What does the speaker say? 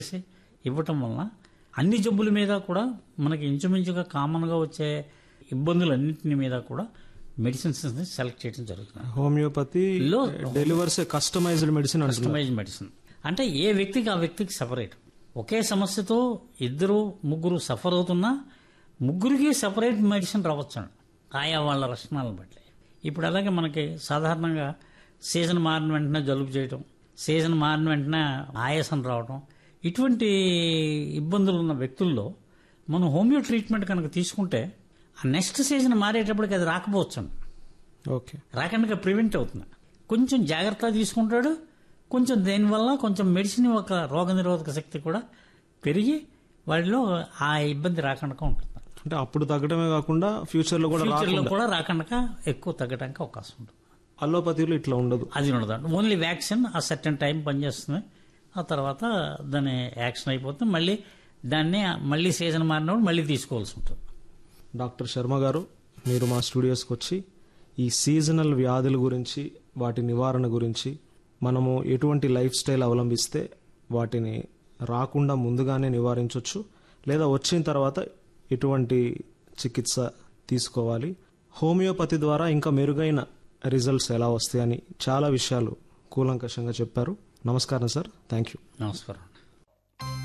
చేసి ఇవ్వటం వలన అన్ని జబ్బుల మీద కూడా మనకి ఇంచుమించుగా కామన్గా వచ్చే ఇబ్బందులన్నింటిని మీద కూడా మెడిసిన్స్ సెలెక్ట్ చేయడం జరుగుతుంది హోమియోపతి లో డెలివర్స్ కస్టమైజ్డ్ మెడిసిన్ అంటున్నారు కస్టమైజ్ మెడిసిన్ అంటే ఏ వ్యక్తికి ఆ వ్యక్తికి సపరేట్ ఒకే సమస్యతో ఇద్దరు ముగ్గురు సఫర్ అవుతున్నా ముగ్గురికి సపరేట్ మెడిసిన్ రావచ్చు ఆయా వాళ్ళ లక్షణాలను బట్టి ఇప్పుడు అలాగే మనకి సాధారణంగా సీజన్ మారిన వెంటనే జలుబు చేయటం సీజన్ మారిన వెంటనే ఆయాసం రావటం ఇటువంటి ఇబ్బందులు ఉన్న వ్యక్తుల్లో మనం హోమియో ట్రీట్మెంట్ కనుక తీసుకుంటే ఆ నెక్స్ట్ సీజన్ మారేటప్పటికి అది రాకపోవచ్చు ఓకే రాకుండా ప్రివెంట్ అవుతుంది కొంచెం జాగ్రత్త తీసుకుంటాడు కొంచెం దేనివల్ల కొంచెం మెడిసిన్ ఒక రోగనిరోధక శక్తి కూడా పెరిగి వాడిలో ఆ ఇబ్బంది రాకుండా ఉంటుంది అంటే అప్పుడు తగ్గడమే కాకుండా ఫ్యూచర్ లో కూడా ఫ్యూచర్లో రాకుండా కూడా రాకుండా ఎక్కువ తగ్గడానికి అవకాశం ఉంటుంది అల్లోపతిలో ఇట్లా ఉండదు అది ఉండదు ఓన్లీ వ్యాక్సిన్ ఆ సర్టన్ టైం పనిచేస్తుంది ఆ తర్వాత దాని యాక్షన్ అయిపోతుంది మళ్ళీ దాన్ని మళ్ళీ సీజన్ మారినప్పుడు మళ్ళీ తీసుకోవాల్సి ఉంటుంది డాక్టర్ శర్మ గారు మీరు మా స్టూడియోస్కి వచ్చి ఈ సీజనల్ వ్యాధుల గురించి వాటి నివారణ గురించి మనము ఎటువంటి లైఫ్ స్టైల్ అవలంబిస్తే వాటిని రాకుండా ముందుగానే నివారించవచ్చు లేదా వచ్చిన తర్వాత ఎటువంటి చికిత్స తీసుకోవాలి హోమియోపతి ద్వారా ఇంకా మెరుగైన రిజల్ట్స్ ఎలా వస్తాయని చాలా విషయాలు కూలంకషంగా చెప్పారు నమస్కారం సార్ థ్యాంక్ యూ నమస్కారం